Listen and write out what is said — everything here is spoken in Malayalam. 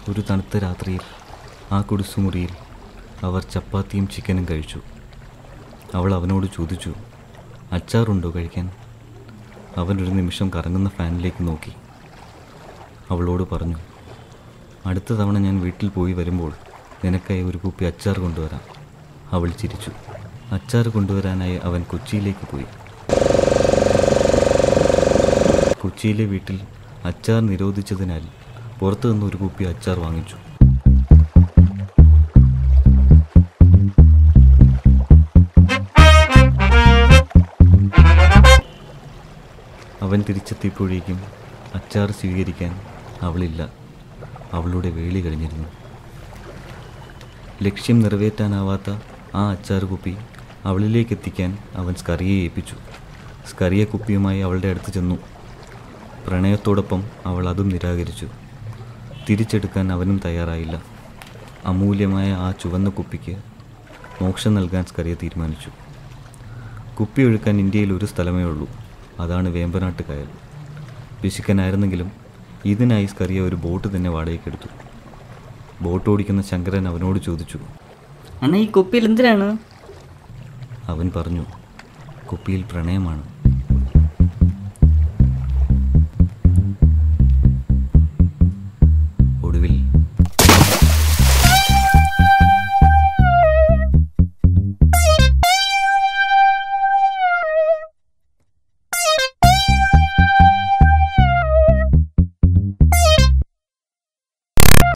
ഒരു തണുത്ത രാത്രിയിൽ ആ കുടിസുമുറിയിൽ അവർ ചപ്പാത്തിയും ചിക്കനും കഴിച്ചു അവൾ അവനോട് ചോദിച്ചു അച്ചാറുണ്ടോ കഴിക്കാൻ അവൻ ഒരു നിമിഷം കറങ്ങുന്ന ഫാനിലേക്ക് നോക്കി അവളോട് പറഞ്ഞു അടുത്ത തവണ ഞാൻ വീട്ടിൽ പോയി വരുമ്പോൾ നിനക്കായി ഒരു കുപ്പി അച്ചാർ കൊണ്ടുവരാം അവൾ ചിരിച്ചു അച്ചാർ കൊണ്ടുവരാനായി അവൻ കൊച്ചിയിലേക്ക് പോയി കൊച്ചിയിലെ വീട്ടിൽ അച്ചാർ നിരോധിച്ചതിനാൽ പുറത്തു നിന്ന് ഒരു കുപ്പി അച്ചാർ വാങ്ങിച്ചു അവൻ തിരിച്ചെത്തിയപ്പോഴേക്കും അച്ചാർ സ്വീകരിക്കാൻ അവളില്ല അവളുടെ വേളി കഴിഞ്ഞിരുന്നു ലക്ഷ്യം നിറവേറ്റാനാവാത്ത ആ അച്ചാർ കുപ്പി അവളിലേക്ക് എത്തിക്കാൻ അവൻ സ്കറിയെ ഏൽപ്പിച്ചു സ്കറിയ കുപ്പിയുമായി അവളുടെ അടുത്ത് ചെന്നു പ്രണയത്തോടൊപ്പം അവൾ അതും നിരാകരിച്ചു തിരിച്ചെടുക്കാൻ അവനും തയ്യാറായില്ല അമൂല്യമായ ആ ചുവന്ന കുപ്പിക്ക് മോക്ഷം നൽകാൻ സ്കറിയ തീരുമാനിച്ചു കുപ്പി ഒഴുക്കാൻ ഇന്ത്യയിൽ ഒരു സ്ഥലമേ ഉള്ളൂ അതാണ് വേമ്പനാട്ട് കായൽ പിശുക്കനായിരുന്നെങ്കിലും ഇതിനായി സ്കറിയ ഒരു ബോട്ട് തന്നെ വാടകയ്ക്കെടുത്തു ബോട്ട് ഓടിക്കുന്ന ശങ്കരൻ അവനോട് ചോദിച്ചു അണ്ണാ ഈ കുപ്പിയിൽ എന്തിനാണ് അവൻ പറഞ്ഞു കുപ്പിയിൽ പ്രണയമാണ്